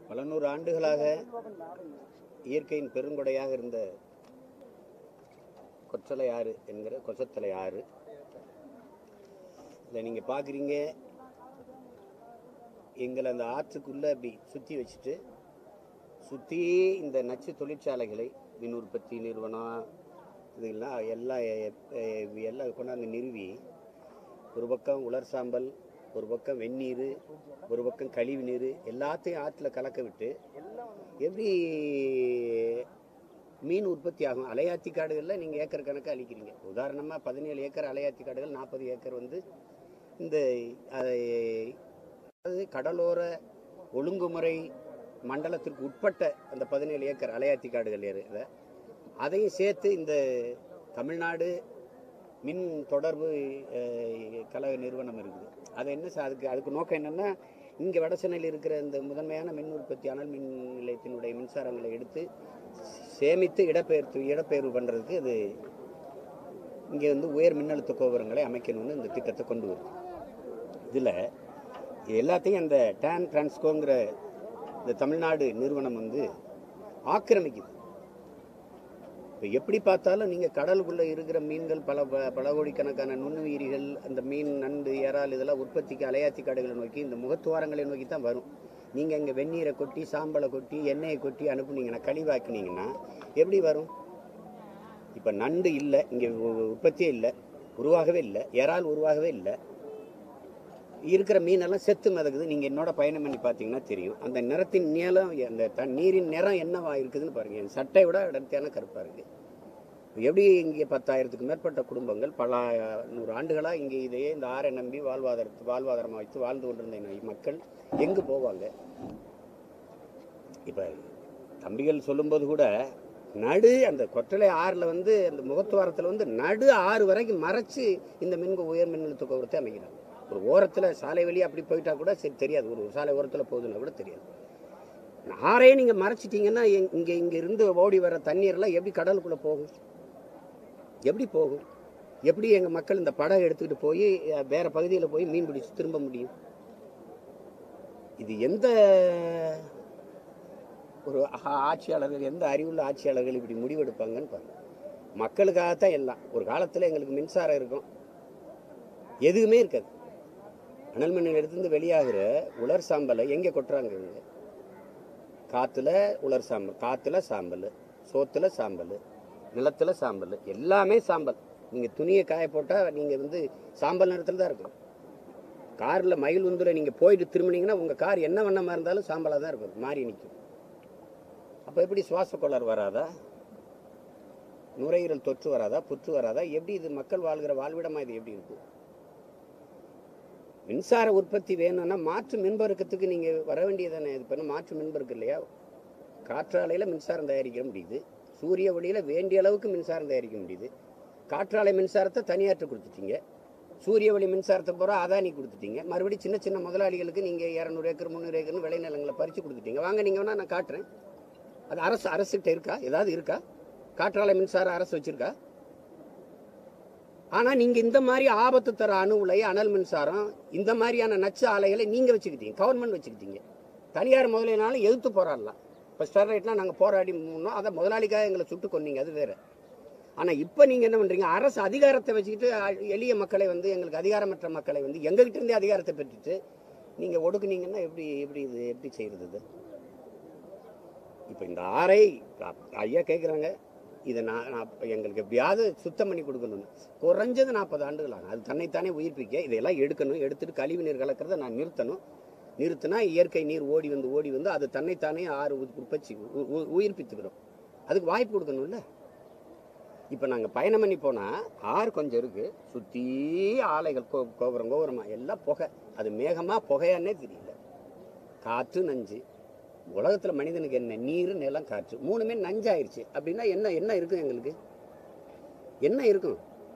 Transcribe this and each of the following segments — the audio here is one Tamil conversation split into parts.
பல நூறு ஆண்டுகளாக இயற்கையின் பெருங்கொடையாக இருந்த கொற்றலை ஆறு என்கிற கொசத்தலை ஆறு இதில் நீங்கள் பார்க்குறீங்க எங்களை அந்த ஆற்றுக்குள்ளே அப்படி சுற்றி வச்சுட்டு சுற்றி இந்த நச்சு தொழிற்சாலைகளை மின் உற்பத்தி நிறுவனம் இதெல்லாம் எல்லாம் எ- எ- எல்லாம் கொண்டாந்து நிறுவி ஒரு பக்கம் உலர் சாம்பல் ஒரு பக்கம் வெந்நீர் ஒரு பக்கம் கழிவு நீர் எல்லாத்தையும் ஆற்றுல கலக்க விட்டு எப்படி மீன் உற்பத்தி ஆகும் அலையாத்தி காடுகளில் நீங்கள் ஏக்கர் கணக்கு அழிக்கிறீங்க உதாரணமாக பதினேழு ஏக்கர் அலையாத்தி காடுகள் நாற்பது ஏக்கர் வந்து இந்த அதை அதாவது கடலோர ஒழுங்குமுறை மண்டலத்திற்கு உட்பட்ட அந்த பதினேழு ஏக்கர் அலையாத்தி காடுகள் இருக்கிற அதையும் சேர்த்து இந்த தமிழ்நாடு மின் தொடர்பு அஹ், கழக நிறுவனம் இருக்குது அது என்ன சார் அதுக்கு அதுக்கு நோக்கம் என்னென்னா இங்கே வடசென்னையில் இருக்கிற இந்த முதன்மையான மின் உற்பத்தி அனல் மின் நிலையத்தினுடைய மின்சாரங்களை எடுத்து சேமித்து இடப்பெயர்த்து இடப்பெயர்வு பண்ணுறதுக்கு இது இங்கே வந்து உயர் மின்னழுத்த கோபுரங்களை அமைக்கணும்னு இந்த திட்டத்தை கொண்டு வருது இதில் எல்லாத்தையும் அந்த டேன் டிரான்ஸ்கோங்கிற இந்த தமிழ்நாடு நிறுவனம் வந்து ஆக்கிரமிக்குது இப்போ எப்படி பார்த்தாலும் நீங்கள் கடலுக்குள்ளே இருக்கிற மீன்கள் பல ப- பல கோடிக்கணக்கான நுண்ணுயிரிகள் அந்த மீன் நண்டு இறால் இதெல்லாம் உற்பத்திக்கு அலையாத்தி காடுகளை நோக்கி இந்த முகத்துவாரங்களை நோக்கி தான் வரும் நீங்கள் இங்கே வெந்நீரை கொட்டி சாம்பலை கொட்டி எண்ணெயை கொட்டி அனுப்புனீங்கன்னா கழிவாக்குனீங்கன்னா எப்படி வரும் இப்போ நண்டு இல்லை இங்கே உற்பத்தியே இல்லை உருவாகவே இல்லை இறால் உருவாகவே இல்லை இருக்கிற மீனெல்லாம் செத்து மிதக்குது நீங்கள் என்னோட பயணம் பண்ணி பார்த்தீங்கன்னா தெரியும் அந்த நிறத்தின் நீளம் அந்த த- நீரின் நிறம் என்னவா இருக்குதுன்னு பாருங்க என் சட்டை விட அடர்த்தியான கருப்பாக இருக்கு எப்படி இங்கே பத்தாயிரத்துக்கு மேற்பட்ட குடும்பங்கள் பல நூறு ஆண்டுகளாக இங்கே இதையே இந்த ஆறை நம்பி வாழ்வாதாரத்து வாழ்வாதாரமாக வைத்து வாழ்ந்து கொண்டிருந்த இந்த மக்கள் எங்கே போவாங்க இப்போ தம்பிகள் சொல்லும்போது கூட நடு அந்த கொற்றலை ஆறில் வந்து அந்த முகத்துவாரத்தில் வந்து நடு ஆறு வரைக்கும் மறைச்சு இந்த மின்கு உயர் மின்னழுத்த கோபுரத்தை அமைக்கிறாங்க ஒரு ஓரத்தில் சாலை வழியா அப்படி போயிட்டா கூட சரி தெரியாது ஒரு சாலை ஓரத்தில் போகுதுன்னா கூட தெரியாது ஆறையே நீங்கள் மறைச்சிட்டீங்கன்னா எங்- இங்கே இங்கே இருந்து ஓடி வர தண்ணீர்லாம் எப்படி கடலுக்குள்ளே போகும் எப்படி போகும் எப்படி எங்கள் மக்கள் இந்த படகு எடுத்துக்கிட்டு போய் அஹ், வேற பகுதியில் போய் மீன் பிடிச்சு திரும்ப முடியும் இது எந்த ஒரு ஆ- ஆட்சியாளர்கள் எந்த அறிவுள்ள ஆட்சியாளர்கள் இப்படி முடிவெடுப்பாங்கன்னு பாருங்க மக்களுக்காகத்தான் எல்லாம் ஒரு காலத்தில் எங்களுக்கு மின்சாரம் இருக்கும் எதுவுமே இருக்காது அனல் மின் நிலையத்திலிருந்து வெளியாகிற உலர் சாம்பலை எங்கே கொட்டுறாங்க இவங்க காற்றுல உலர் சாம்பல் காற்றுல சாம்பல் சோத்துல சாம்பல் நிலத்துல சாம்பல் எல்லாமே சாம்பல் நீங்கள் துணியை காய போட்டால் நீங்கள் வந்து சாம்பல் நிறத்தில் தான் இருக்கும் காரில் மயில் உந்துல நீங்கள் போயிட்டு திரும்பினீங்கன்னா உங்கள் கார் என்ன வண்ணமாக இருந்தாலும் சாம்பலாக தான் இருக்கும் மாறி நிற்கும் அப்போ எப்படி சுவாச கோளாறு வராதா நுரையீரல் தொற்று வராதா புற்று வராதா எப்படி இது மக்கள் வாழ்கிற வாழ்விடமா இது எப்படி இருக்கும் மின்சார உற்பத்தி வேணும்னா மாற்று மின்பெருக்கத்துக்கு நீங்கள் வர வேண்டியதானே இது பண்ண மாற்று மின்பெருக்கு இல்லையா காற்றாலையில் மின்சாரம் தயாரிக்க முடியுது சூரிய ஒளியில் வேண்டிய அளவுக்கு மின்சாரம் தயாரிக்க முடியுது காற்றாலை மின்சாரத்தை தனியாற்று கொடுத்துட்டீங்க சூரிய ஒளி மின்சாரத்தை பூரா அதானி கொடுத்துட்டீங்க மறுபடியும் சின்ன சின்ன முதலாளிகளுக்கு நீங்கள் இரநூறு ஏக்கர் முந்நூறு ஏக்கர்னு விளைநிலங்களை பறித்து கொடுத்துட்டீங்க வாங்க நீங்கள் வேணா நான் காட்டுறேன் அது அரசு அரசுகிட்ட இருக்கா ஏதாவது இருக்கா காற்றாலை மின்சாரம் அரசு வச்சிருக்கா ஆனா நீங்க இந்த மாதிரி ஆபத்து தர அணு உலை அனல் மின்சாரம் இந்த மாதிரியான நச்சு ஆலைகளை நீங்க வச்சுக்கிட்டீங்க கவர்மெண்ட் வச்சுக்கிட்டீங்க தனியார் முதலினாலும் எதிர்த்து போராடலாம் இப்போ ஸ்டெர்லைட்லாம் நாங்கள் போராடி முன்னோம் அதை முதலாளிக்காக எங்களை சுட்டு கொன்னீங்க அது வேற ஆனா இப்போ நீங்க என்ன பண்றீங்க அரசு அதிகாரத்தை வச்சுக்கிட்டு அ- எளிய மக்களை வந்து எங்களுக்கு அதிகாரமற்ற மக்களை வந்து எங்ககிட்ட இருந்தே அதிகாரத்தை பெற்றுட்டு நீங்க ஒடுக்குனீங்கன்னா எப்படி எப்படி இது எப்படி செய்யறது இது இப்போ இந்த ஆறை அ- ஐயா கேட்குறாங்க இதை நான் நான் இப்ப எங்களுக்கு எப்படியாவது சுத்தம் பண்ணி கொடுக்கணும்னு குறைஞ்சது நாற்பது ஆண்டுகள் ஆகும் அது தன்னைத்தானே உயிர்ப்பிக்க இதையெல்லாம் எடுக்கணும் எடுத்துட்டு கழிவு நீர் கலக்கிறத நான் நிறுத்தணும் நிறுத்தினா இயற்கை நீர் ஓடி வந்து ஓடி வந்து அது தன்னைத்தானே ஆறு உ- உற்பத்தி உ- உ- உயிர்ப்பித்துக்கிறோம் அதுக்கு வாய்ப்பு கொடுக்கணும்ல இப்போ நாங்கள் பயணம் பண்ணி போனால் ஆறு கொஞ்சம் இருக்கு சுற்றி ஆலைகள் கோ கோபுரம் கோபுரமா எல்லாம் புகை அது மேகமா புகையான்னே தெரியல காற்று நஞ்சு உலகத்தில் மனிதனுக்கு என்ன நீர் நிலம் காற்று மூணுமே நஞ்சாயிருச்சு அப்படின்னா என்ன என்ன இருக்கும் எங்களுக்கு என்ன இருக்கும்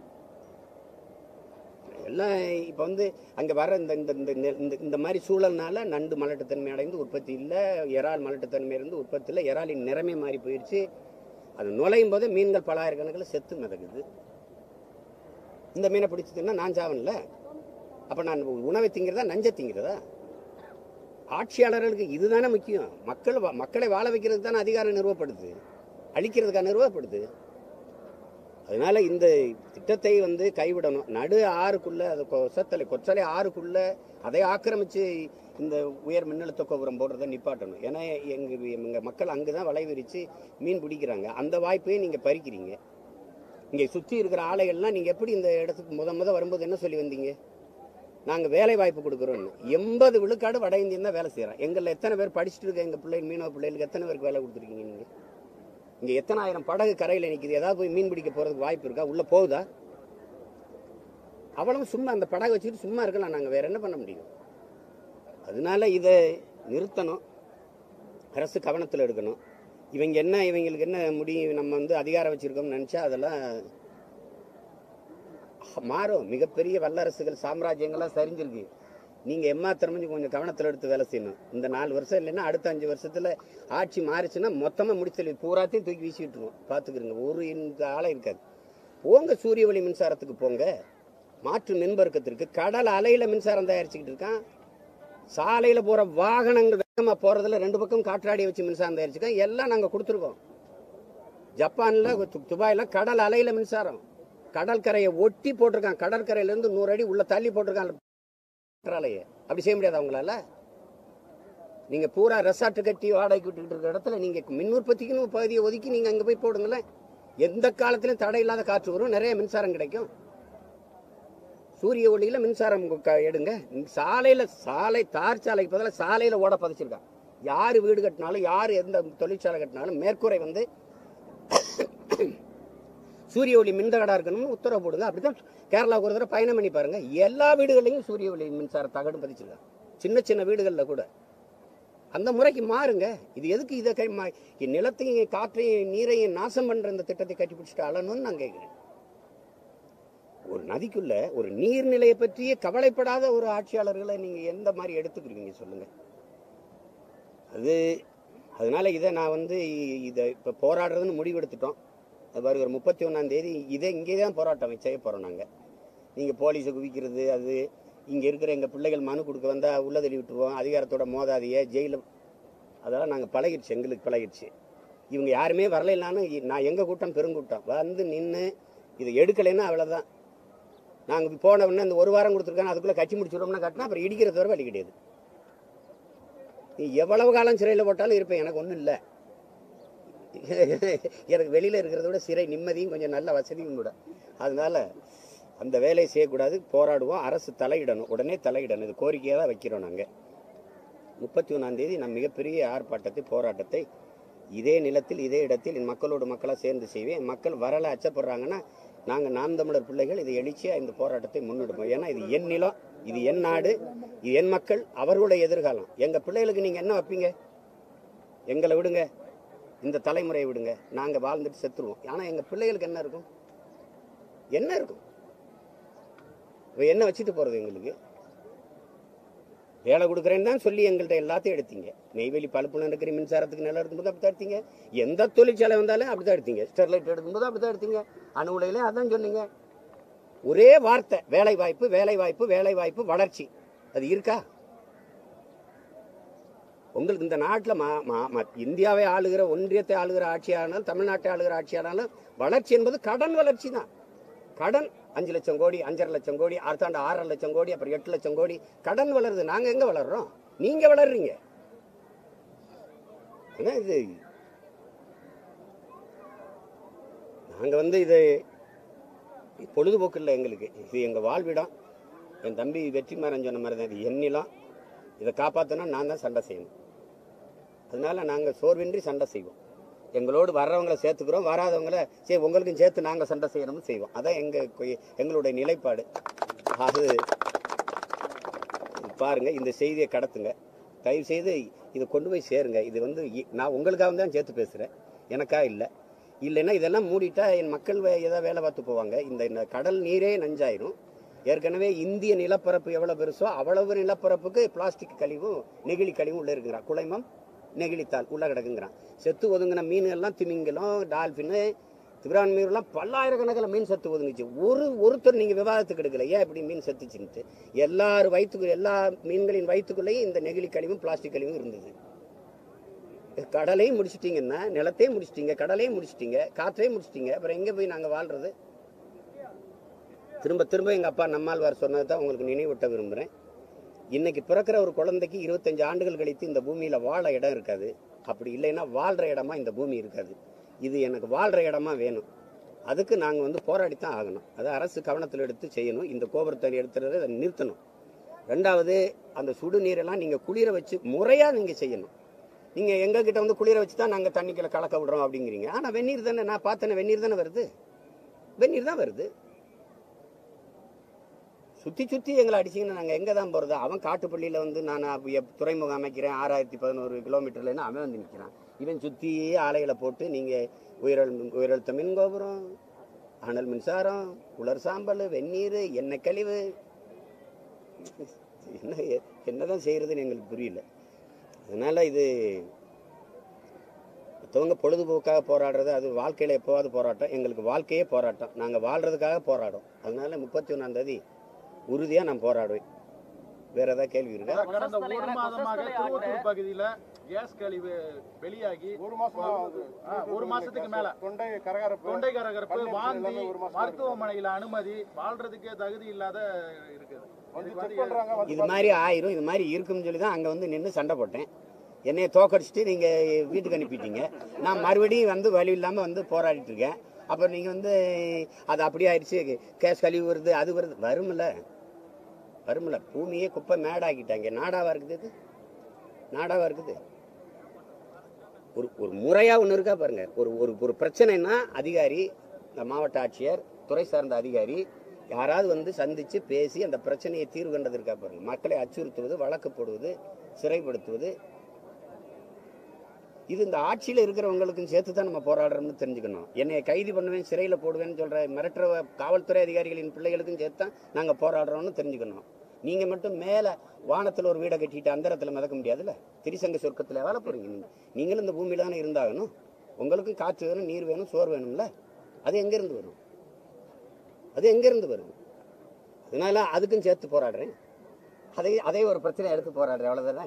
எல்லாம் இப்போ வந்து அங்கே வர இந்த இந்த இந்த நெ- இந்த இந்த மாதிரி சூழல்னால நண்டு மலட்டுத்தன்மை அடைந்து உற்பத்தி இல்லை இறால் மலட்டுத்தன்மை இருந்து உற்பத்தி இல்லை இறாலின் நிறமே மாறி போயிடுச்சு அது நுழையும் போதே மீன்கள் பலாயிரக்கணக்கில் செத்து மிதக்குது இந்த மீனை பிடிச்சதுன்னா நான் சாவன்ல அப்போ நான் உணவை திங்கிறதா நஞ்சை திங்கிறதா ஆட்சியாளர்களுக்கு இதுதானே முக்கியம் மக்கள் வா- மக்களை வாழ வைக்கிறது தானே அதிகாரம் நிறுவப்படுது அழிக்கிறதுக்காக நிறுவப்படுது அதனால இந்த திட்டத்தை வந்து கைவிடணும் நடு ஆறுக்குள்ள அது கொசத்தலை கொச்சலை ஆறுக்குள்ள அதை ஆக்கிரமிச்சு இந்த உயர் மின்னழுத்த கோபுரம் போடுறதை நிப்பாட்டணும் ஏன்னா எங்க எங்க மக்கள் அங்குதான் வலை விரிச்சு மீன் பிடிக்கிறாங்க அந்த வாய்ப்பையும் நீங்க பறிக்கிறீங்க இங்க சுத்தி இருக்கிற ஆலைகள்லாம் நீங்க எப்படி இந்த இடத்துக்கு முத முத வரும்போது என்ன சொல்லி வந்தீங்க நாங்க வேலை வாய்ப்பு கொடுக்குறோம்னு எண்பது விழுக்காடு வட இந்தியன் தான் வேலை செய்யறோம் எங்களை எத்தனை பேர் படிச்சுட்டு இருக்க எங்க பிள்ளைகள் மீனவ பிள்ளைகளுக்கு எத்தனை பேருக்கு வேலை கொடுத்துருக்கீங்க நீங்க இங்க எத்தனை ஆயிரம் படகு கரையில் நிக்குது ஏதாவது போய் மீன் பிடிக்க போறதுக்கு வாய்ப்பு இருக்கா உள்ள போகுதா அவ்வளவு சும்மா அந்த படகு வச்சுட்டு சும்மா இருக்கலாம் நாங்க வேற என்ன பண்ண முடியும் அதனால இதை நிறுத்தணும் அரசு கவனத்தில் எடுக்கணும் இவங்க என்ன இவங்களுக்கு என்ன முடியும் நம்ம வந்து அதிகாரம் வச்சிருக்கோம்னு நினைச்சா அதெல்லாம் மாறும் மிகப்பெரிய வல்லரசுகள் சாம்ராஜ்யங்கள்லாம் சரிஞ்சிருக்கு நீங்க எம்மாத்திரமும் கொஞ்சம் கவனத்தில் எடுத்து வேலை செய்யணும் இந்த நாலு வருஷம் இல்லைன்னா அடுத்த அஞ்சு வருஷத்துல ஆட்சி மாறிச்சுன்னா மொத்தமா முடிச்சல் பூராத்தையும் தூக்கி வீசி விட்டுருவோம் பாத்துக்கிறங்க ஒரு இந்த ஆளை இருக்காது போங்க சூரிய ஒளி மின்சாரத்துக்கு போங்க மாற்று மின்பெருக்கத்திற்கு கடல் அலையில மின்சாரம் தயாரிச்சுக்கிட்டு இருக்கான் சாலையில போற வாகனங்கள் வேகமா போறதுல ரெண்டு பக்கம் காற்றாடியை வச்சு மின்சாரம் தயாரிச்சுக்கோம் எல்லாம் நாங்க கொடுத்துருக்கோம் ஜப்பான்ல து- துபாயில கடல் அலையில மின்சாரம் கடற்கரையை ஒட்டி போட்டிருக்கான் கடற்கரையில இருந்து நூறு அடி உள்ள தள்ளி போட்டிருக்கான் காற்றாலையை அப்படி செய்ய முடியாது அவங்களால நீங்க பூரா ரெசார்ட் கட்டி வாடகைக்கு விட்டுக்கிட்டு இருக்கிற இடத்துல நீங்க மின் உற்பத்திக்குன்னு ஒரு பகுதியை ஒதுக்கி நீங்க அங்க போய் போடுங்களேன் எந்த காலத்திலும் தடை இல்லாத காற்று வரும் நிறைய மின்சாரம் கிடைக்கும் சூரிய ஒளியில மின்சாரம் க- எடுங்க சாலையில சாலை தார் சாலைக்கு பதிலாக சாலையில ஓட பதிச்சிருக்கான் யாரு வீடு கட்டினாலும் யாரு எந்த தொழிற்சாலை கட்டினாலும் மேற்கூரை வந்து சூரிய ஒளி மின்தகடா இருக்கணும்னு உத்தரவு போடுங்க அப்படிதான் கேரளாவுக்கு ஒரு தடவை பயணம் பண்ணி பாருங்க எல்லா வீடுகள்லையும் சூரிய ஒளி மின்சார தகடு பதிச்சிருக்காங்க சின்ன சின்ன வீடுகளில் கூட அந்த முறைக்கு மாறுங்க இது எதுக்கு இதை கை மா- நிலத்தையும் காற்றையும் நீரையும் நாசம் பண்ற இந்த திட்டத்தை கட்டி பிடிச்சிட்டு அழணும்னு நான் கேட்கிறேன் ஒரு நதிக்குள்ள ஒரு நீர்நிலையை பற்றியே கவலைப்படாத ஒரு ஆட்சியாளர்களை நீங்க எந்த மாதிரி எடுத்துக்கிறீங்க சொல்லுங்க அது அதனால இதை நான் வந்து இ- இதை இப்ப போராடுறதுன்னு முடிவெடுத்துட்டோம் அது வருகிற முப்பத்தி ஒன்னாம் தேதி இதே இங்கே தான் போராட்டம் செய்ய போறோம் நாங்க நீங்க போலீஸை குவிக்கிறது அது இங்க இருக்கிற எங்க பிள்ளைகள் மனு கொடுக்க வந்தா உள்ள தள்ளி விட்டுருவோம் அதிகாரத்தோட மோதாதிய ஜெயில அதெல்லாம் நாங்க பழகிடுச்சு எங்களுக்கு பழகிடுச்சு இவங்க யாருமே வரலைன்னாலும் இ- நான் எங்க கூட்டம் பெருங்கூட்டம் வந்து நின்று இதை எடுக்கலைன்னா அவ்வளவுதான் நாங்க போன உடனே இந்த ஒரு வாரம் கொடுத்துருக்காங்க அதுக்குள்ள கட்சி முடிச்சிடுவோம்னா கட்டினா அப்புறம் இடிக்கிறது வரை வழி கிடையாது நீ எவ்வளவு காலம் சிறையில் போட்டாலும் இருப்பேன் எனக்கு ஒன்றும் இல்லை எனக்கு வெளியில இருக்கிறத விட சிறை நிம்மதியும் கொஞ்சம் நல்ல வசதியும் கூட அதனால அந்த வேலையை செய்யக்கூடாது போராடுவோம் அரசு தலையிடணும் உடனே தலையிடணும் இது கோரிக்கையாக தான் வைக்கிறோம் நாங்கள் முப்பத்தி ஒன்றாம் தேதி நான் மிகப்பெரிய ஆர்ப்பாட்டத்தை போராட்டத்தை இதே நிலத்தில் இதே இடத்தில் என் மக்களோடு மக்களாக சேர்ந்து செய்வேன் மக்கள் வரல அச்சப்படுறாங்கன்னா நாங்கள் நாம் தமிழர் பிள்ளைகள் இதை எழுச்சியாக இந்த போராட்டத்தை முன்னெடுப்போம் ஏன்னா இது என் நிலம் இது என் நாடு இது என் மக்கள் அவர்களுடைய எதிர்காலம் எங்கள் பிள்ளைகளுக்கு நீங்கள் என்ன வைப்பீங்க எங்களை விடுங்க இந்த தலைமுறையை விடுங்க நாங்கள் வாழ்ந்துட்டு செத்துருவோம் ஆனால் எங்கள் பிள்ளைகளுக்கு என்ன இருக்கும் என்ன இருக்கும் இப்போ என்ன வச்சுட்டு போகிறது எங்களுக்கு வேலை கொடுக்குறேன்னு தான் சொல்லி எங்கள்கிட்ட எல்லாத்தையும் எடுத்தீங்க நெய்வேலி பழுப்புல இருக்கிற மின்சாரத்துக்கு நிலம் எடுக்கும்போது அப்படி தான் எடுத்தீங்க எந்த தொழிற்சாலை வந்தாலும் அப்படி தான் எடுத்தீங்க ஸ்டெர்லைட் எடுக்கும்போது அப்படி தான் எடுத்தீங்க அணு உலையில அதான் சொன்னீங்க ஒரே வார்த்தை வேலை வாய்ப்பு வேலை வாய்ப்பு வேலை வாய்ப்பு வளர்ச்சி அது இருக்கா உங்களுக்கு இந்த நாட்டில் மா மா- மா- இந்தியாவை ஆளுகிற ஒன்றியத்தை ஆளுகிற ஆட்சியானாலும் தமிழ்நாட்டை ஆளுகிற ஆட்சியானாலும் வளர்ச்சி என்பது கடன் வளர்ச்சி தான் கடன் அஞ்சு லட்சம் கோடி அஞ்சரை லட்சம் கோடி அடுத்தாண்டு ஆறரை லட்சம் கோடி அப்புறம் எட்டு லட்சம் கோடி கடன் வளருது நாங்க எங்க வளர்றோம் நீங்க வளர்றீங்க என்ன இது நாங்க வந்து இது பொழுதுபோக்கு இல்லை எங்களுக்கு இது எங்க வாழ்விடம் என் தம்பி வெற்றிமாறன் சொன்ன மாதிரி தான் இது என் நிலம் இதை காப்பாத்தணும் நான் தான் சண்டை செய்யணும் அதனால நாங்க சோர்வின்றி சண்டை செய்வோம் எங்களோடு வர்றவங்களை சேர்த்துக்கிறோம் வராதவங்கள சரி உங்களுக்கும் சேர்த்து நாங்க சண்டை செய்யணும்னு செய்வோம் அதான் எங்க கொய்- எங்களுடைய நிலைப்பாடு அது பாருங்க இந்த செய்தியை கடத்துங்க தயவு செய்து இதை கொண்டு போய் சேருங்க இது வந்து இ- நான் உங்களுக்காக தான் சேர்த்து பேசுறேன் எனக்கா இல்லை இல்லைன்னா இதெல்லாம் மூடிட்டா என் மக்கள் வே- ஏதாவது வேலை பார்த்து போவாங்க இந்த இந்த கடல் நீரே நஞ்சாயிரும் ஏற்கனவே இந்திய நிலப்பரப்பு எவ்வளவு பெருசோ அவ்வளவு நிலப்பரப்புக்கு பிளாஸ்டிக் கழிவும் நெகிழி கழிவும் உள்ள இருக்கிறான் குலைமம் நெகிழித்தாள் உள்ள கிடக்குங்கிறான் செத்து ஒதுங்கின மீன் எல்லாம் திமிங்கலம் டால்பின் திருவான்மையூர்லாம் பல்லாயிரக்கணக்கில் மீன் சத்து ஒதுங்குச்சு ஒரு ஒருத்தர் நீங்கள் விவாதத்துக்கு எடுக்கல ஏன் இப்படி மீன் சத்துச்சுன்ட்டு எல்லார் வயிற்றுக்கு எல்லா மீன்களின் வயிற்றுக்குள்ளேயும் இந்த நெகிழி கழிவும் பிளாஸ்டிக் கழிவும் இருந்தது கடலையும் முடிச்சிட்டீங்கன்னா நிலத்தையும் முடிச்சிட்டீங்க கடலையும் முடிச்சிட்டீங்க காற்றையும் முடிச்சிட்டீங்க அப்புறம் எங்கே போய் நாங்கள் வாழ்றது திரும்ப திரும்ப எங்கள் அப்பா நம்மாழ்வார் சொன்னதை தான் உங்களுக்கு நினைவூட்ட விரும்புகிறேன் இன்னைக்கு பிறக்கிற ஒரு குழந்தைக்கு இருபத்தஞ்சு ஆண்டுகள் கழித்து இந்த பூமியில் வாழ இடம் இருக்காது அப்படி இல்லைன்னா வாழ்கிற இடமா இந்த பூமி இருக்காது இது எனக்கு வாழ்கிற இடமா வேணும் அதுக்கு நாங்கள் வந்து போராடித்தான் ஆகணும் அதை அரசு கவனத்தில் எடுத்து செய்யணும் இந்த கோபுரத்தை எடுத்துறதை அதை நிறுத்தணும் ரெண்டாவது அந்த சுடுநீரெல்லாம் நீங்கள் குளிர வச்சு முறையாக நீங்கள் செய்யணும் நீங்கள் எங்ககிட்ட வந்து குளிர வச்சு தான் நாங்கள் தண்ணிக்குள்ள கலக்க விடுறோம் அப்படிங்கிறீங்க ஆனால் வெந்நீர் தானே நான் பார்த்தேனே வெந்நீர் தானே வருது வெந்நீர் தான் வருது சுற்றி சுற்றி எங்களை அடிச்சிங்கன்னா நாங்கள் எங்கே தான் போகிறது அவன் காட்டுப்பள்ளியில் வந்து நான் அப்ப எப்- துறைமுகம் அமைக்கிறேன் ஆறாயிரத்தி பதினோரு கிலோமீட்டர்லன்னு அவன் வந்து நிற்கிறான் இவன் சுற்றி ஆலைகளை போட்டு நீங்கள் உயரல் உயரழுத்த மின் கோபுரம் அனல் மின்சாரம் உலர் சாம்பல் வெந்நீர் எண்ணெய் கழிவு என்ன என்னதான் செய்யறதுன்னு எங்களுக்கு புரியல அதனால இது மற்றவங்க பொழுதுபோக்காக போராடுறது அது வாழ்க்கையில் எப்போவாது போராட்டம் எங்களுக்கு வாழ்க்கையே போராட்டம் நாங்கள் வாழ்றதுக்காக போராடும் அதனால முப்பத்தி ஒன்றாம் தேதி உறுதியாக நான் போராடுவேன் வேற ஏதாவது கேள்வி இருக்கா அதான் கடந்த கொசஸ்தலை ஒரு ஆன மாதமாக கொசஸ்தலை திருவத்தூர் ஆகிற- பகுதியில கேஸ் கழிவு வெளியாகி ஒரு மாசம் ஆகுது. ஆ, ஒரு மாசத்துக்கு மேல தொண்டை கரகரப்பு தொண்டை கரகரப்பு கண்ணெரிச்சல் வாந்தி எல்லாமே ஒரு மாசம் மருத்துவமனையில அனுமதி வாழ்றதுக்கே தகுதி இல்லாத இருக்குது வந்து இதுக்கு செக் வந்து பண்றாங்க வந்து இது மாதிரி ஆயிரும் இது மாதிரி இருக்கும்னு சொல்லி தான் அங்கே வந்து நின்று சண்டை போட்டேன் என்னைய தோக்கடிச்சிட்டு நீங்கள் வீட்டுக்கு அனுப்பிட்டீங்க நான் மறுபடியும் வந்து வழி இல்லாமல் வந்து போராடிட்டு இருக்கேன் அப்புறம் நீங்கள் வந்து அது அப்படியே ஆயிடுச்சு கேஸ் கழிவு வருது அது வருது வரும்ல வரும்ல பூமியே குப்பை மேடாக்கிட்டாங்க நாடாவா இருக்குது இது நாடாவா இருக்குது ஒரு ஒரு முறையாக ஒன்று இருக்கா பாருங்க ஒரு ஒரு ஒரு பிரச்சனைனா அதிகாரி இந்த மாவட்ட ஆட்சியர் துறை சார்ந்த அதிகாரி யாராவது வந்து சந்திச்சு பேசி அந்த பிரச்சனையை தீர்வு கண்டது இருக்கா பாருங்க மக்களை அச்சுறுத்துவது வழக்கு போடுவது சிறைப்படுத்துவது இது இந்த ஆட்சியில் இருக்கிறவங்களுக்கும் சேர்த்து தான் நம்ம போராடுறோம்னு தெரிஞ்சுக்கணும் என்னை கைது பண்ணுவேன் சிறையில் போடுவேன்னு சொல்ற மிரட்டுற காவல்துறை அதிகாரிகளின் பிள்ளைகளுக்கும் சேர்த்து தான் நாங்கள் போராடுறோம்னு தெரிஞ்சுக்கணும் நீங்கள் மட்டும் மேலே வானத்தில் ஒரு வீடை கட்டிட்டு அந்தரத்தில் மிதக்க முடியாதுல்ல திரிசங்க சொர்க்கத்தில் வாழ போறீங்க நீங்கள் நீங்களும் இந்த பூமியில தானே இருந்தாகணும் உங்களுக்கும் காற்று வேணும் நீர் வேணும் சோறு வேணும்ல அது எங்கேருந்து வரும் அது எங்கேருந்து வரும் அதனால அதுக்கும் சேர்த்து போராடுறேன் அதை அதே ஒரு பிரச்சனை எடுத்து போராடுறேன் அவ்வளோதானே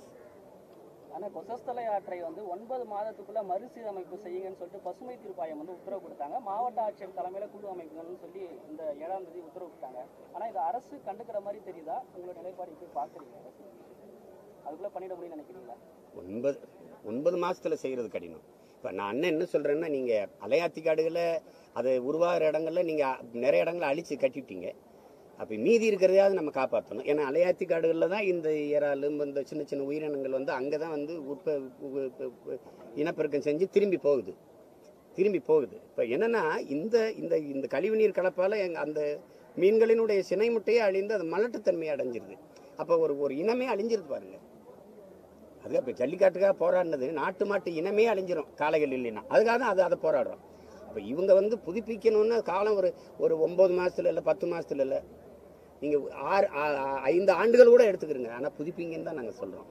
ஆனா கொசஸ்தலை ஆற்றை வந்து ஒன்பது மாதத்துக்குள்ள மறுசீரமைப்பு செய்யுங்கன்னு சொல்லிட்டு பசுமை தீர்ப்பாயம் வந்து உத்தரவு கொடுத்தாங்க மாவட்ட ஆட்சியர் தலைமையில குழு அமைக்கணும்னு சொல்லி இந்த ஏழாம் தேதி உத்தரவு கொடுத்தாங்க ஆனா இது அரசு கண்டுக்கிற மாதிரி தெரியுதா உங்களோட நிலைப்பாடு இப்படி பாக்குறீங்க அரசு அதுக்குள்ள பண்ணிட முடியும்னு நினைக்கிறீங்களா ஒன்பது ஒன்பது மாசத்துல செய்யறது கடினம் இப்போ நான் அண்ணன் என்ன சொல்றேன்னா நீங்க அலையாத்தி காடுகளை அது உருவாகிற இடங்கள்ல நீங்க நிறைய இடங்களை அழிச்சு கட்டிட்டீங்க அப்போ மீதி இருக்கிறதையாவது நம்ம காப்பாற்றணும் ஏன்னா அலையாத்தி காடுகளில் தான் இந்த இறால் இந்த சின்ன சின்ன உயிரினங்கள் வந்து அங்கே தான் வந்து உற்ப உ- உ- உ- இனப்பெருக்கம் செஞ்சு திரும்பி போகுது திரும்பி போகுது இப்போ என்னன்னா இந்த இந்த இந்த கழிவுநீர் கலப்பால் எங்க அந்த மீன்களினுடைய சினை முட்டையே அழிந்து அது மலட்டுத்தன்மையை அடைஞ்சிருது அப்போ ஒரு ஒரு இனமே அழிஞ்சிருது பாருங்க அது இப்போ ஜல்லிக்காட்டுக்காக போராடினது நாட்டு மாட்டு இனமே அழிஞ்சிரும் காளைகள் இல்லைன்னா அதுக்காக தான் அது அதை போராடுறோம் அப்போ இவங்க வந்து புதுப்பிக்கணும்னு காலம் ஒரு ஒரு ஒம்பது மாதத்துல இல்லை பத்து மாதத்துல இல்லை நீங்கள் ஆறு ஆ- ஆ- ஐந்து ஆண்டுகள் கூட எடுத்துக்கிறீங்க ஆனால் புதுப்பிங்கன்னு தான் நாங்கள் சொல்கிறோம்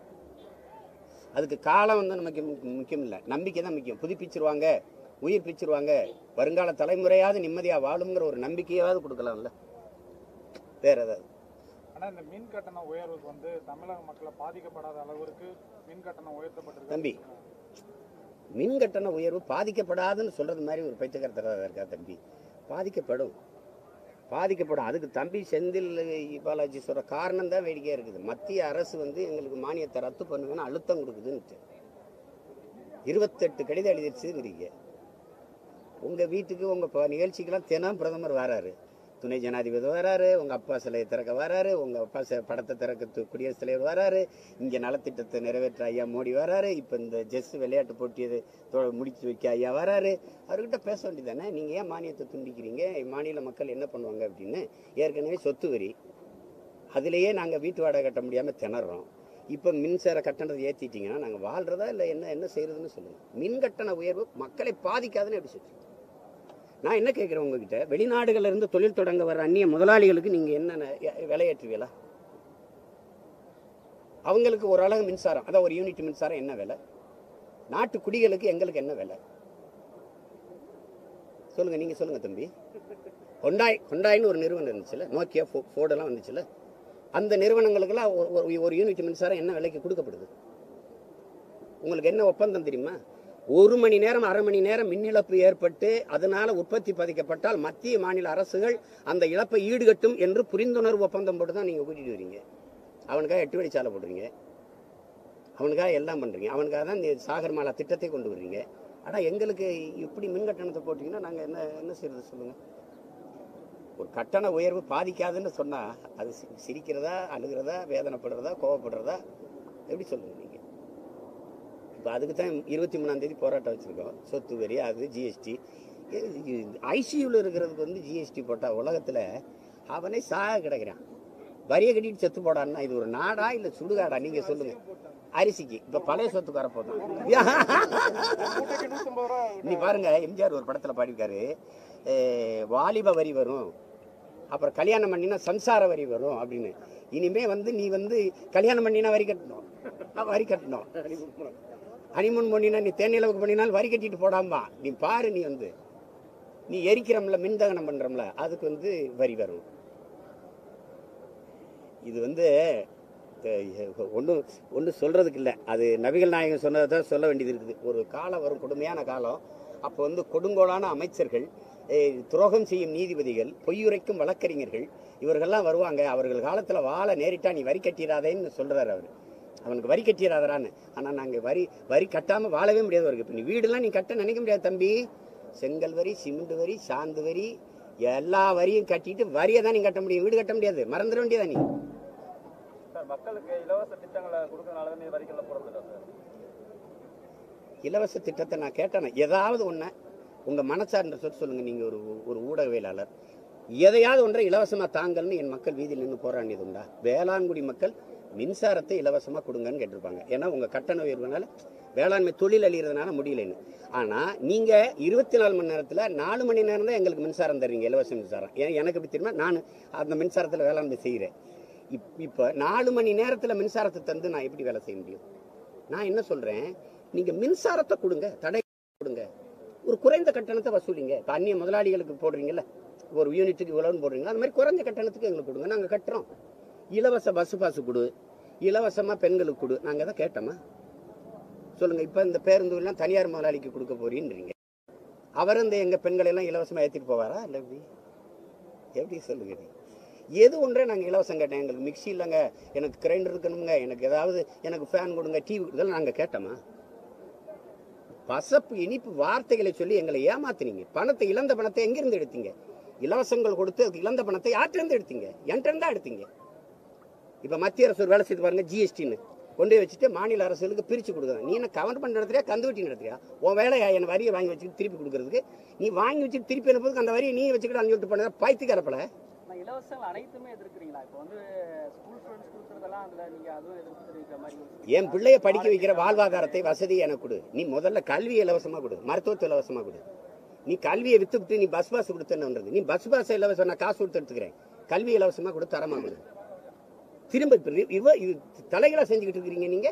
அதுக்கு காலம் வந்து நமக்கு மு- முக்கியம் இல்லை நம்பிக்கை தான் முக்கியம் புதுப்பிச்சிருவாங்க உயிர் பிச்சிருவாங்க வருங்கால தலைமுறையாவது நிம்மதியாக வாழுங்கிற ஒரு நம்பிக்கையாவது கொடுக்கலாம்ல வேற ஏதாவது ஆனா இந்த மின் கட்டண உயர்வுக்கு வந்து தமிழக மக்களை பாதிக்கப்படாத அளவிற்கு மின் கட்டணம் உயர்த்தப்பட்டிருக்கு தம்பி மின் கட்டண உயர்வு பாதிக்கப்படாதுன்னு சொல்றது மாதிரி ஒரு பைத்தியக்காரத்தராக இருக்கா தம்பி பாதிக்கப்படும் பாதிக்கப்படும் அதுக்கு தம்பி செந்தில் பாலாஜி சொல்ற காரணம் தான் வேடிக்கையா இருக்குது மத்திய அரசு வந்து எங்களுக்கு மானியத்தை ரத்து பண்ணுவேன்னு அழுத்தம் கொடுக்குதுன்னுட்டு இருபத்தெட்டு கடிதம் எழுதிருச்சுங்கிறீங்க உங்க வீட்டுக்கு உங்க ப- நிகழ்ச்சிக்கெல்லாம் தினம் பிரதமர் வராரு துணை ஜனாதிபதி வராரு உங்க அப்பா சிலையை திறக்க வராரு உங்க அப்பா ச- படத்தை திறக்க து- குடியரசுத் தலைவர் வராரு இங்க நலத்திட்டத்தை நிறைவேற்ற ஐயா மோடி வராரு இப்ப இந்த ஜெஸ் விளையாட்டு போட்டியது தொ- முடிச்சு வைக்க ஐயா வராரு அவர்கிட்ட பேச வேண்டியதானே நீங்க ஏன் மானியத்தை துண்டிக்கிறீங்க மாநில மக்கள் என்ன பண்ணுவாங்க அப்படின்னு ஏற்கனவே சொத்து வரி அதுலயே நாங்க வீட்டு வாடகை கட்ட முடியாம திணறோம் இப்ப மின்சார கட்டணத்தை ஏத்திட்டீங்கன்னா நாங்க வாழ்றதா இல்ல என்ன என்ன செய்யறதுன்னு சொல்லுங்க மின் கட்டண உயர்வு மக்களை பாதிக்காதுன்னு எப்படி சொல்றீங்க நான் என்ன கேட்குறேன் உங்ககிட்ட வெளிநாடுகள்ல இருந்து தொழில் தொடங்க வர அந்நிய முதலாளிகளுக்கு நீங்க என்ன விலையேற்றுவீங்களா அவங்களுக்கு ஒரு அழகு மின்சாரம் அதான் ஒரு யூனிட் மின்சாரம் என்ன விலை நாட்டு குடிகளுக்கு எங்களுக்கு என்ன விலை சொல்லுங்க நீங்க சொல்லுங்க தம்பி ஹொண்டாய் ஹொண்டாய்னு ஒரு நிறுவனம் இருந்துச்சுல்ல நோக்கியா ஃபோ ஃபோர்டெல்லாம் வந்துச்சுல்ல அந்த நிறுவனங்களுக்கெல்லாம் ஒரு- ஒரு- ஒரு யூனிட் மின்சாரம் என்ன விலைக்கு கொடுக்கப்படுது உங்களுக்கு என்ன ஒப்பந்தம் தெரியுமா ஒரு மணி நேரம் அரை மணி நேரம் மின் இழப்பு ஏற்பட்டு அதனால உற்பத்தி பாதிக்கப்பட்டால் மத்திய மாநில அரசுகள் அந்த இழப்பை ஈடுகட்டும் என்று புரிந்துணர்வு ஒப்பந்தம் போட்டு தான் நீங்கள் கூட்டிட்டு வரீங்க அவனுக்காக எட்டு வழிச்சாலை போடுறீங்க அவனுக்காக எல்லாம் பண்ணுறீங்க அவனுக்காக தான் இந்த சாகர்மாலா திட்டத்தை கொண்டு வர்றீங்க ஆனால் எங்களுக்கு இப்படி மின் கட்டணத்தை போட்டிங்கன்னா நாங்கள் என்ன என்ன செய்யறது சொல்லுங்கள் ஒரு கட்டண உயர்வு பாதிக்காதுன்னு சொன்னால் அது சி- சிரிக்கிறதா அழுகிறதா வேதனைப்படுறதா கோவப்படுறதா எப்படி சொல்லுங்க நீங்கள் இப்போ அதுக்கு தான் இருபத்தி மூணாம் தேதி போராட்டம் வச்சுருக்கோம் சொத்து வரி அது ஜிஎஸ்டி ஐசியூவில் இருக்கிறதுக்கு வந்து ஜிஎஸ்டி போட்டால் உலகத்தில் அவனே சாக கிடக்கிறான் வரியை கட்டிட்டு செத்து போடான்னா இது ஒரு நாடா இல்லை சுடுகாடா நீங்கள் சொல்லுங்கள் அரிசிக்கு இப்போ பழைய சொத்துக்கு வரப்போதான் நீ பாருங்க எம்ஜிஆர் ஒரு படத்தில் பாடியிருக்காரு அஹ், வாலிப வரி வரும் அப்புறம் கல்யாணம் பண்ணினா சம்சார வரி வரும் அப்படின்னு இனிமே வந்து நீ வந்து கல்யாணம் பண்ணினா வரி கட்டணும் அஹ், வரி கட்டணும் ஹனிமூன் பண்ணினா நீ தேனிலவுக்கு பண்ணினாலும் வரி கட்டிட்டு போடாமா நீ பாரு நீ வந்து நீ எரிக்கிறோம்ல மின்தகனம் பண்றோம்ல அதுக்கு வந்து வரி வரும் இது வந்து ஒன்றும் ஒன்றும் சொல்றதுக்கு இல்லை அது நபிகள் நாயகம் சொன்னதை தான் சொல்ல வேண்டியது இருக்குது ஒரு காலம் வரும் கொடுமையான காலம் அப்போ வந்து கொடுங்கோலான அமைச்சர்கள் eh, துரோகம் செய்யும் நீதிபதிகள் பொய்யுரைக்கும் வழக்கறிஞர்கள் இவர்கள்லாம் வருவாங்க அவர்கள் காலத்தில் வாழ நேரிட்டா நீ வரி கட்டிடாதேன்னு சொல்றாரு அவர் அவனுக்கு வரி கட்டிடாதரான்னு ஆனால் நாங்கள் வரி வரி கட்டாமல் வாழவே முடியாது அவருக்கு இப்போ நீ வீடெல்லாம் நீ கட்ட நினைக்க முடியாது தம்பி செங்கல் வரி சிமெண்ட் வரி சாந்து வரி எல்லா வரியும் கட்டிட்டு வரியை தான் நீ கட்ட முடியும் வீடு கட்ட முடியாது மறந்துட வேண்டியதா நீ சார் மக்களுக்கு இலவச திட்டங்களை கொடுக்கறதுனால தான் வரிகளில் போடுறதில்ல சார் இலவச திட்டத்தை நான் கேட்டேன் ஏதாவது ஒன்று உங்கள் மனசார்ந்த சொல் சொல்லுங்கள் நீங்கள் ஒரு ஒரு ஊடகவியலாளர் எதையாவது ஒன்றை இலவசமாக தாங்கல்னு என் மக்கள் வீதியில் நின்று போராடியது உண்டா வேளாண்குடி மக்கள் மின்சாரத்தை இலவசமாக கொடுங்கன்னு கேட்டிருப்பாங்க ஏன்னா உங்கள் கட்டண உயர்வுனால வேளாண்மை தொழில் அழிகிறதுனால முடியலன்னு ஆனால் நீங்கள் இருபத்தி நாலு மணி நேரத்தில் நாலு மணி நேரம் தான் எங்களுக்கு மின்சாரம் தர்றீங்க இலவச மின்சாரம் ஏன் எனக்கு எப்படி தெரியுமா நான் அந்த மின்சாரத்தில் வேளாண்மை செய்கிறேன் இப் இப்போ நாலு மணி நேரத்தில் மின்சாரத்தை தந்து நான் எப்படி வேலை செய்ய முடியும் நான் என்ன சொல்கிறேன் நீங்கள் மின்சாரத்தை கொடுங்க தடை கொடுங்க ஒரு குறைந்த கட்டணத்தை வசூலிங்க இப்போ அந்நிய முதலாளிகளுக்கு போடுறீங்கல்ல ஒரு யூனிட்டுக்கு இவ்வளோன்னு போடுறீங்களா அந்த மாதிரி குறைஞ்ச கட்டணத்துக்கு எங்களுக்கு கொடுங்க நாங்கள் கட்டுறோம் இலவச பஸ் பாஸ் கொடு இலவசமாக பெண்களுக்கு கொடு நாங்கள் தான் கேட்டோமா சொல்லுங்கள் இப்போ இந்த பேருந்து எல்லாம் தனியார் முதலாளிக்கு கொடுக்க போறீன்றீங்க அவர் இந்த எங்கள் பெண்களை எல்லாம் இலவசமாக ஏற்றிட்டு போவாரா இல்லை எப்படி எப்படி சொல்லுங்க நீ? எது ஒன்றே நாங்கள் இலவசம் கேட்டேன் எங்களுக்கு மிக்ஸி இல்லைங்க எனக்கு கிரைண்டர் இருக்கணுங்க எனக்கு ஏதாவது எனக்கு ஃபேன் கொடுங்க டிவி இதெல்லாம் நாங்கள் கேட்டோமா பசப்பு இனிப்பு வார்த்தைகளை சொல்லி எங்களை ஏமாத்துனீங்க பணத்தை இழந்த பணத்தை எங்கிருந்து எடுத்தீங்க இலவசங்கள் கொடுத்து அதுக்கு இழந்த பணத்தை யார்கிட்ட எடுத்தீங்க என்கிட்ட தான் எடுத்தீங்க இப்ப மத்திய அரசு ஒரு வேலை செய்து பாருங்க ஜிஎஸ்டின்னு கொண்டு போய் வச்சுட்டு மாநில அரசுகளுக்கு பிரிச்சு கொடுக்குறாங்க நீ என்ன கவர்மெண்ட் நடத்துறியா கந்து வட்டி நடத்துறியா உன் வேலையா என் வரியை வாங்கி வச்சுட்டு திருப்பி கொடுக்கறதுக்கு நீ வாங்கி வச்சுட்டு திருப்பி அனுப்புறதுக்கு அந்த வரியை நீ வச்சுக்கிட்டு அஞ்சு விட்டு பண்ண பாய்த்துக்காரப்பல நான் இலவசங்கள் அனைத்துமே எதிர்க்கிறீங்களா இப்போ வந்து ஸ்கூல் ஸ்டூடெண்ட்ஸ் கொடுக்குறதெல்லாம் அதில் நீங்கள் அதுவும் எதிர்ப்பு தெரிவிக்கிற மாதிரி ஒரு என் பிள்ளைய படிக்க வைக்கிற வாழ்வாதாரத்தை வசதி எனக்கு கொடு நீ முதல்ல கல்வி இலவசமா கொடு மருத்துவத்தை இலவசமா கொடு நீ கல்வியை வித்து விட்டு நீ பஸ் பாஸ் கொடுத்தேன்னு நீ பஸ் பாஸ் இலவசம் நான் காசு கொடுத்து எடுத்துக்கிறேன் கல்வி இலவசமா கொடு தரமா கொடு திரும்ப இப்ப இவ- இவ இது தலைகளா செஞ்சுக்கிட்டு இருக்கிறீங்க நீங்க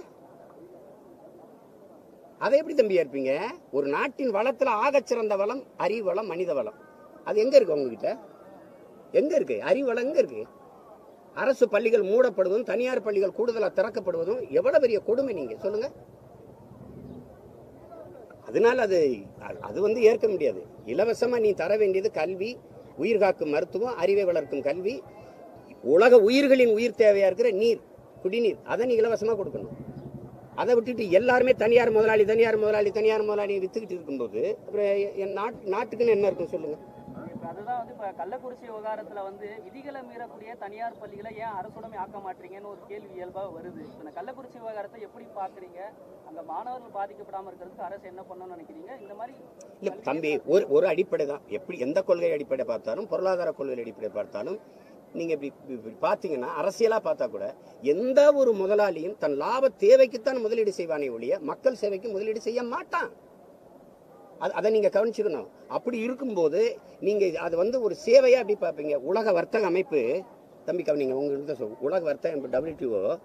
அதை எப்படி தம்பி இருப்பீங்க ஒரு நாட்டின் வளத்துல ஆகச்சிறந்த வளம் அறிவு வளம் மனித வளம் அது எங்க இருக்கு உங்ககிட்ட எங்க இருக்கு அறிவு வளம் எங்க இருக்கு அரசு பள்ளிகள் மூடப்படுவதும் தனியார் பள்ளிகள் கூடுதலாக திறக்கப்படுவதும் எவ்வளவு பெரிய கொடுமை நீங்க சொல்லுங்க அதனால அது அது- அது வந்து ஏற்க முடியாது இலவசமா நீ தர வேண்டியது கல்வி உயிர் காக்கும் மருத்துவம் அறிவை வளர்க்கும் கல்வி உலக உயிர்களின் உயிர் தேவையா இருக்கிற நீர் குடிநீர் அதை நீ இலவசமா கொடுக்கணும் அதை விட்டுட்டு எல்லாருமே தனியார் முதலாளி தனியார் முதலாளி தனியார் முதலாளி வித்துக்கிட்டு இருக்கும்போது அப்புறம் என் நாட் நாட்டுக்குன்னு என்ன இருக்கும் சொல்லுங்க இப்போ அதுதான் வந்து இப்போ கள்ளக்குறிச்சி விவகாரத்தில் வந்து விதிகளை மீறக்கூடிய தனியார் பள்ளிகளை ஏன் அரசுடைமை ஆக்க மாட்டீங்கன்னு ஒரு கேள்வி இயல்பாக வருது இப்போ இந்த கள்ளக்குறிச்சி விவகாரத்தை எப்படி பார்க்குறீங்க அங்கே மாணவர்கள் பாதிக்கப்படாமல் இருக்கிறதுக்கு அரசு என்ன பண்ணணும்னு நினைக்கிறீங்க இந்த மாதிரி இல்ல தம்பி ஒரு ஒரு அடிப்படை தான் எப்படி எந்த கொள்கை அடிப்படை பார்த்தாலும் பொருளாதார கொள்கை அடிப்படை பார்த்தாலும் நீங்க இப்படி இப்படி- இப்படி பார்த்தீங்கன்னா அரசியலா பார்த்தா கூட எந்த ஒரு முதலாளியும் தன் லாப தேவைக்குத்தான் முதலீடு செய்வானே ஒழிய மக்கள் சேவைக்கு முதலீடு செய்ய மாட்டான் அது அதை நீங்க கவனிச்சுக்கணும் அப்படி இருக்கும்போது நீங்க அது வந்து ஒரு சேவையா அப்படி பார்ப்பீங்க உலக வர்த்தக அமைப்பு தம்பி கவனிங்க உங்களுக்கு தான் சொல்லுவோம் உலக வர்த்தக டபிள்யூடிஓ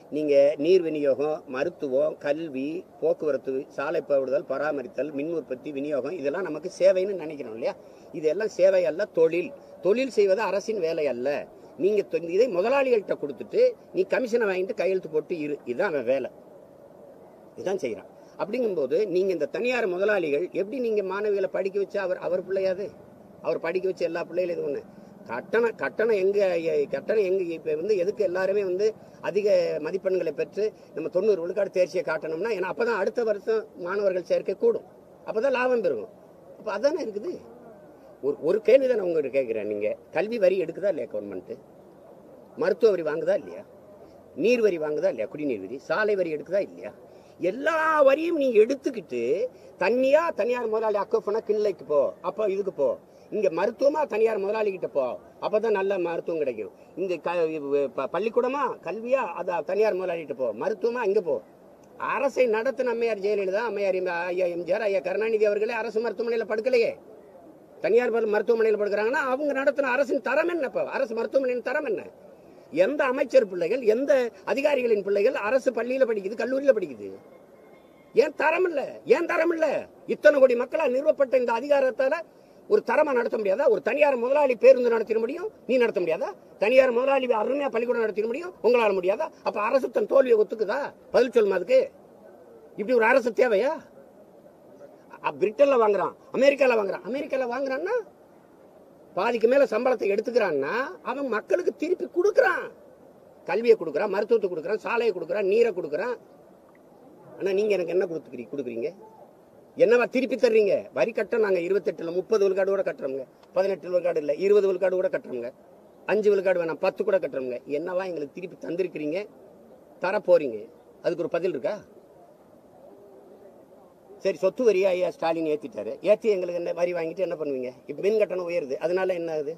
நீங்கள் நீர் விநியோகம் மருத்துவம் கல்வி போக்குவரத்து சாலை பழுதல் பராமரித்தல் மின் உற்பத்தி விநியோகம் இதெல்லாம் நமக்கு சேவைன்னு நினைக்கிறோம் இல்லையா இதெல்லாம் சேவை அல்ல தொழில் தொழில் செய்வது அரசின் வேலை அல்ல நீங்கள் இதை முதலாளிகள்கிட்ட கொடுத்துட்டு நீ கமிஷனை வாங்கிட்டு கையெழுத்து போட்டு இரு இதுதான் அவன் வேலை இதுதான் செய்கிறான் அப்படிங்கும்போது நீங்கள் இந்த தனியார் முதலாளிகள் எப்படி நீங்கள் மாணவிகளை படிக்க வச்சு அவர் அவர் பிள்ளையாது அவர் படிக்க வச்ச எல்லா பிள்ளைகளும் இது ஒன்று கட்டணம் கட்டணம் எங்கே கட்டணம் எங்கே இப்போ வந்து எதுக்கு எல்லாருமே வந்து அதிக மதிப்பெண்களை பெற்று நம்ம தொண்ணூறு விழுக்காடு தேர்ச்சியை காட்டணும்னா ஏன்னா அப்போ தான் அடுத்த வருஷம் மாணவர்கள் சேர்க்கை கூடும் அப்போ தான் லாபம் பெருகும் அப்போ அதானே இருக்குது ஒரு ஒரு கேள்வி தான் நான் உங்கள்கிட்ட கேட்குறேன் நீங்கள் கல்வி வரி எடுக்குதா இல்லையா கவர்மெண்ட்டு மருத்துவ வரி வாங்குதா இல்லையா நீர் வரி வாங்குதா இல்லையா குடிநீர் வரி சாலை வரி எடுக்குதா இல்லையா எல்லா வரியும் நீ எடுத்துக்கிட்டு தனியா தனியார் முதலாளி அக்கோஃபனா கிண்ணைக்கு போ அப்போ இதுக்கு போ இங்க மருத்துவமா தனியார் முதலாளி கிட்ட போ அப்பதான் நல்ல மருத்துவம் கிடைக்கும் இங்க க- ப- பள்ளிக்கூடமா கல்வியா அது தனியார் முதலாளிகிட்ட போ மருத்துவமா இங்க போ அரசை நடத்தின அம்மையார் ஜெயலலிதா அம்மையார் எம்- ஐயா எம்ஜிஆர் ஐயா கருணாநிதி அவர்களே அரசு மருத்துவமனையில படுக்கலையே தனியார் மரு- மருத்துவமனையில் படுக்கிறாங்கன்னா அவங்க நடத்தின அரசின் தரம் என்ன இப்போ அரசு மருத்துவமனையின் தரம் என்ன எந்த அமைச்சர் பிள்ளைகள் எந்த அதிகாரிகளின் பிள்ளைகள் அரசு பள்ளியில படிக்குது கல்லூரியில படிக்குது ஏன் தரம் இல்ல ஏன் தரம் இல்ல இத்தனை கோடி மக்களால் நிறுவப்பட்ட இந்த அதிகாரத்தால ஒரு தரமா நடத்த முடியாதா ஒரு தனியார் முதலாளி பேருந்து நடத்திட முடியும் நீ நடத்த முடியாதா தனியார் முதலாளி அருமையா பள்ளிக்கூடம் நடத்திட முடியும் உங்களால முடியாதா அப்ப அரசு தன் தோல்வியை ஒத்துக்குதா பதில் சொல்லுமா அதுக்கு இப்படி ஒரு அரசு தேவையா அ- பிரிட்டன்ல வாங்குறான் அமெரிக்கால வாங்குறான் அமெரிக்கால வாங்குறான்னா பாதிக்கு மேல சம்பளத்தை எடுத்துக்கிறான்னா அவன் மக்களுக்கு திருப்பி கொடுக்கறான் கல்வியை கொடுக்கறான் மருத்துவத்தை கொடுக்கறான் சாலையை கொடுக்கறான் நீரை கொடுக்கறான் ஆனா நீங்க எனக்கு என்ன கொடுத்துக்கிறீங்க கொடுக்குறீங்க என்னவா திருப்பி தர்றீங்க வரி கட்டம் நாங்க இருபத்தெட்டுல முப்பது விழுக்காடு கூட கட்டுறோங்க பதினெட்டு விழுக்காடு இல்ல இருபது விழுக்காடு கூட கட்டுறோங்க அஞ்சு விழுக்காடு வேணாம் பத்து கூட கட்டுறோங்க என்னவா எங்களுக்கு திருப்பி தந்திருக்கிறீங்க தர போறீங்க அதுக்கு ஒரு பதில் இருக்கா சரி சொத்து வரியா ஐயா ஸ்டாலின் ஏத்திட்டாரு ஏத்தி எங்களுக்கு என்ன வரி வாங்கிட்டு என்ன பண்ணுவீங்க இப்ப மின் கட்டணம் உயருது அதனால என்ன ஆகுது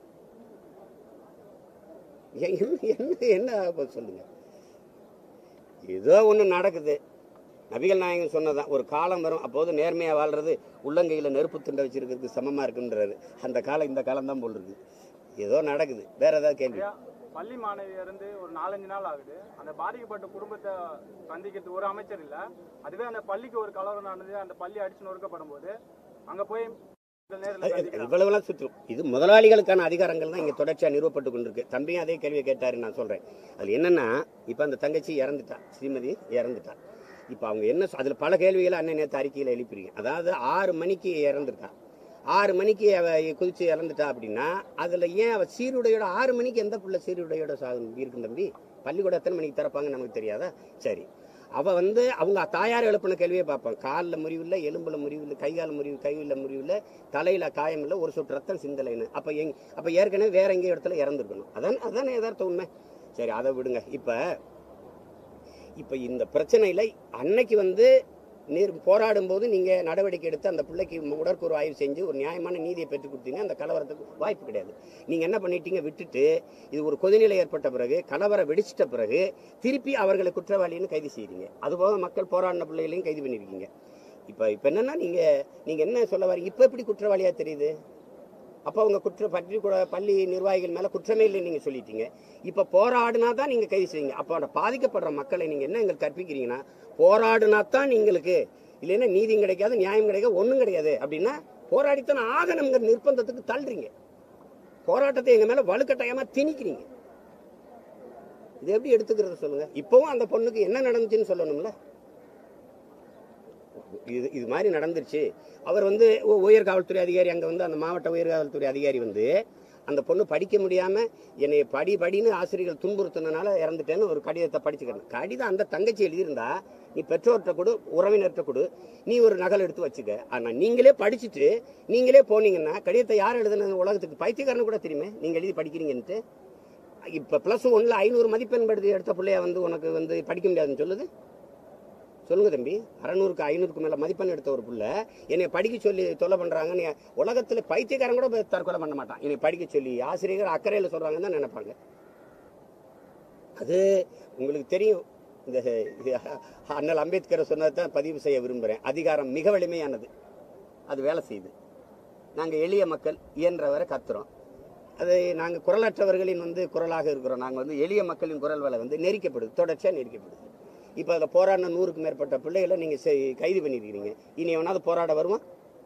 ஏ- என்ன என்ன என்ன ஆக போகுது சொல்லுங்க ஏதோ ஒண்ணு நடக்குது நபிகள் நாயகன் சொன்னதான் ஒரு காலம் வரும் அப்போது நேர்மையா வாழ்றது உள்ளங்கையில நெருப்பு துண்டை வச்சிருக்கிறதுக்கு சமமா இருக்குன்றாரு அந்த காலம் இந்த காலம் தான் போல் இருக்கு ஏதோ நடக்குது வேற ஏதாவது கேள்வி ஐயா, பள்ளி மாணவி இருந்து ஒரு நாலஞ்சு நாள் ஆகுது அந்த பாதிக்கப்பட்ட குடும்பத்தை சந்திக்கிறது ஒரு அமைச்சர் இல்ல அதுவே அந்த பள்ளிக்கு ஒரு கலவரம் நடந்து அந்த பள்ளி அடிச்சு நொறுக்கப்படும் போது அங்க போய் நேரில் சந்திக்கிறாங்க இவ்வளவுலாம் சுற்றும் இது முதலாளிகளுக்கான அதிகாரங்கள் தான் இங்க தொடர்ச்சியா நிறுவப்பட்டு கொண்டிருக்கு தம்பியும் அதே கேள்வியை கேட்டாரு நான் சொல்றேன் அதுல என்னன்னா இப்ப அந்த தங்கச்சி இறந்துட்டா ஸ்ரீமதி இறந்துட்டா இப்ப அவங்க என்ன சொ- அதுல பல கேள்விகளை அண்ணன் நேற்று அறிக்கையில எழுப்பிருக்கீங்க அதாவது ஆறு மணிக்கு இறந்துருக்கா ஆறு மணிக்கு அவ குதிச்சு இறந்துட்டா அப்படின்னா அதுல ஏன் அவ சீருடையோட ஆறு மணிக்கு எந்த புள்ள சீருடையோட சாகும் இருக்கும் தம்பி பள்ளிக்கூடம் எத்தனை மணிக்கு திறப்பாங்க நமக்கு தெரியாதா சரி அவ வந்து அவங்க தாயார் எழுப்பின கேள்வியை பார்ப்பான் காலில் முறிவில்ல எலும்புல முறிவில்லை கை கால் முறிவு கையில் முறிவில்ல தலையில காயம் இல்லை ஒரு சொட்டு ரத்தம் சிந்தலைன்னு அப்ப எங் அப்ப ஏற்கனவே வேற எங்கேயோ இடத்துல இறந்துருக்கணும் அதான் அதானே யதார்த்த உண்மை சரி அதை விடுங்க இப்ப இப்ப இந்த பிரச்சனையில அன்னைக்கு வந்து நீர் போராடும் போது நீங்க நடவடிக்கை எடுத்து அந்த பிள்ளைக்கு உடற்கூறு ஆய்வு செஞ்சு ஒரு நியாயமான நீதியை பெற்றுக் கொடுத்தீங்க அந்த கலவரத்துக்கு வாய்ப்பு கிடையாது நீங்க என்ன பண்ணிட்டீங்க விட்டுட்டு இது ஒரு கொதிநிலை ஏற்பட்ட பிறகு கலவரம் வெடிச்சிட்ட பிறகு திருப்பி அவர்களை குற்றவாளின்னு கைது செய்றீங்க அதுபோக மக்கள் போராடின பிள்ளைகளையும் கைது பண்ணிருக்கீங்க இப்ப இப்ப என்னன்னா நீங்க நீங்க என்ன சொல்ல வரீங்க இப்ப எப்படி குற்றவாளியா தெரியுது அப்போ அவங்க குற்ற பள்ளி கூட பள்ளி நிர்வாகிகள் மேல குற்றமே இல்லை நீங்க சொல்லிட்டீங்க இப்ப போராடினா தான் நீங்க கைது செய்வீங்க அப்போ அந்த பாதிக்கப்படுற மக்களை நீங்க என்ன எங்களுக்கு கற்பிக்கிறீங்கன்னா போராடினா தான் நீங்களுக்கு இல்லைன்னா நீதியும் கிடைக்காது நியாயம் கிடைக்காது ஒண்ணும் கிடையாது அப்படின்னா போராடித்தான் ஆகணுங்கிற நிர்பந்தத்துக்கு தள்ளுறீங்க போராட்டத்தை எங்க மேல வலுக்கட்டாயமா திணிக்கிறீங்க இது எப்படி எடுத்துக்கிறது சொல்லுங்க இப்பவும் அந்த பொண்ணுக்கு என்ன நடந்துச்சுன்னு சொல்லணும்ல இது இது மாதிரி நடந்துருச்சு அவர் வந்து உ- உயர் காவல்துறை அதிகாரி அங்கே வந்து அந்த மாவட்ட உயர் காவல்துறை அதிகாரி வந்து அந்த பொண்ணு படிக்க முடியாம என்னை படி படின்னு ஆசிரியர்கள் துன்புறுத்தினால இறந்துட்டேன்னு ஒரு கடிதத்தை படிச்சுக்கிறேன் கடிதம் அந்த தங்கச்சி எழுதியிருந்தா நீ பெற்றோர்கிட்ட கொடு உறவினர்கிட்ட கொடு நீ ஒரு நகல் எடுத்து வச்சுக்க ஆனா நீங்களே படிச்சுட்டு நீங்களே போனீங்கன்னா கடிதத்தை யார் எழுதுனது உலகத்துக்கு பைத்தியக்காரனு கூட தெரியுமே நீங்க எழுதி படிக்கிறீங்கன்ட்டு இப்ப பிளஸ் ஒன்ல ஐநூறு மதிப்பெண் படுத்தி எடுத்த பிள்ளைய வந்து உனக்கு வந்து படிக்க முடியாதுன்னு சொல்லுது சொல்லுங்க தம்பி அறநூறுக்கு ஐநூறுக்கு மேல மதிப்பெண் எடுத்த ஒரு புள்ள என்னை படிக்க சொல்லி தொல்லை பண்றாங்க நீ உலகத்துல பைத்தியக்காரன் கூட போய் தற்கொலை பண்ண மாட்டான் என்னை படிக்க சொல்லி ஆசிரியர்கள் அக்கறையில் சொல்றாங்கன்னு தான் நினைப்பாங்க அது உங்களுக்கு தெரியும் இந்த இது அண்ணல் அம்பேத்கர் சொன்னதை தான் பதிவு செய்ய விரும்புகிறேன் அதிகாரம் மிக வலிமையானது அது வேலை செய்யுது நாங்கள் எளிய மக்கள் இயன்றவரை கத்துறோம் அதை நாங்கள் குரலற்றவர்களின் வந்து குரலாக இருக்கிறோம் நாங்கள் வந்து எளிய மக்களின் குரல் வலை வந்து நெரிக்கப்படுது தொடர்ச்சியாக நெரிக்கப்படுது இப்போ அதில் போராடின நூறுக்கும் மேற்பட்ட பிள்ளைகளை நீங்கள் கைது பண்ணியிருக்கிறீங்க இனி எவனாவது போராட வருவான்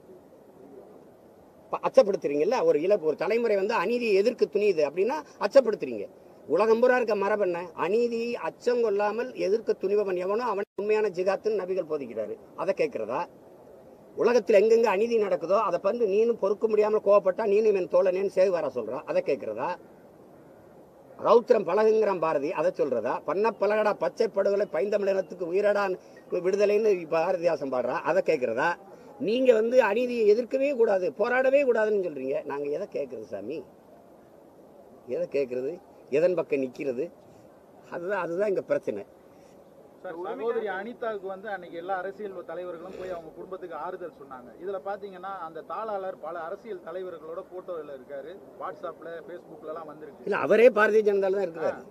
ப- அச்சப்படுத்துறீங்கல்ல ஒரு இழப்பு ஒரு தலைமுறை வந்து அநீதியை எதிர்க்க துணியுது அப்படின்னா அச்சப்படுத்துறீங்க உலகம் பூரா இருக்க மரபென்ன அநீதி அச்சம் கொள்ளாமல் எதிர்க்க துணிபவன் எவனோ அவன் உண்மையான ஜிகாத்துன்னு நபிகள் போதிக்கிறாரு அதை கேட்கிறதா உலகத்தில் எங்கெங்க அநீதி நடக்குதோ அதை வந்து நீனும் பொறுக்க முடியாமல் கோவப்பட்டா நீனும் என் தோழனேன்னு சேவை வர சொல்றான் அதை கேட்கிறதா ரௌத்திரம் பழகுங்கிறான் பாரதி அதை சொல்றதா பண்ண பழகடா பச்சை படுகொலை பைந்தமிழனத்துக்கு உயிரடான் விடுதலைன்னு பாரதிதாசன் பாடுறா அதை கேட்கிறதா நீங்க வந்து அநீதியை எதிர்க்கவே கூடாது போராடவே கூடாதுன்னு சொல்றீங்க நாங்க எதை கேட்கறது சாமி எதை கேட்கறது எதன் பக்கம் நிக்கிறது அதுதான் அதுதான் இங்க பிரச்சனை சார் சகோதரி அனிதாவுக்கு வந்து அன்னைக்கு எல்லா அரசியல் தலைவர்களும் போய் அவங்க குடும்பத்துக்கு ஆறுதல் சொன்னாங்க இதுல பாத்தீங்கன்னா அந்த தாளாளர் பல அரசியல் தலைவர்களோட போட்டோல இருக்காரு வாட்ஸ்அப்ல பேஸ்புக்ல எல்லாம் வந்திருக்கு இல்ல அவரே பாரதிய ஜனதால தான் இருக்கிறாரு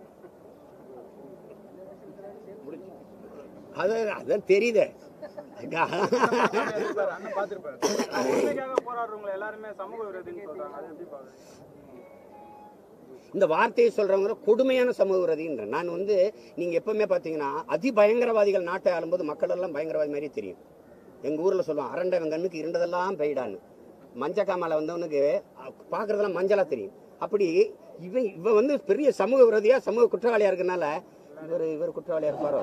அதான் அதான் தெரியுதே பாத்திருப்பாரு, அண்ணன் பாத்திருப்பாரு உண்மைக்காக போராடுறவங்க எல்லாருமே சமூக விரோதின்னு சொல்றாங்க அது எப்படி பாக்குறீங்க இந்த வார்த்தையை சொல்றவங்க கொடுமையான சமூக விரோதின்ற நான் வந்து நீங்க எப்பவுமே பாத்தீங்கன்னா அதிபயங்கரவாதிகள் நாட்டை ஆளும்போது மக்கள் எல்லாம் பயங்கரவாதி மாதிரி தெரியும் எங்க ஊர்ல சொல்லுவோம் அரண்டவன் கண்ணுக்கு இருண்டதெல்லாம் பெய்டான்னு மஞ்ச காமால வந்தவனுக்கு அஹ், பார்க்கறதெல்லாம் மஞ்சளா தெரியும் அப்படி இவன் இவன் வந்து பெரிய சமூக விரோதியா சமூக குற்றவாளியா இருக்கனால இவர் இவர் குற்றவாளியா இருப்பாரோ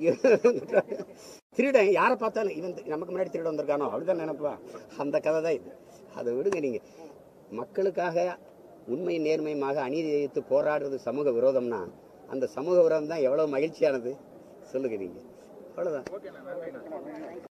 திருடன் யாரை பார்த்தாலும் இவன் தி- நமக்கு முன்னாடி திருடன் வந்திருக்கானோ அப்படிதான் நினைப்பா அந்த கதை தான் இது அதை விடுங்க நீங்க மக்களுக்காக உண்மை நேர்மையுமாக அநீதி எதிர்த்து போராடுறது சமூக விரோதம்னா அந்த சமூக விரோதம் தான் எவ்வளவு மகிழ்ச்சியானது சொல்லுங்க நீங்க அவ்வளவுதான் ஓகேண்ணா நன்றிண்ணா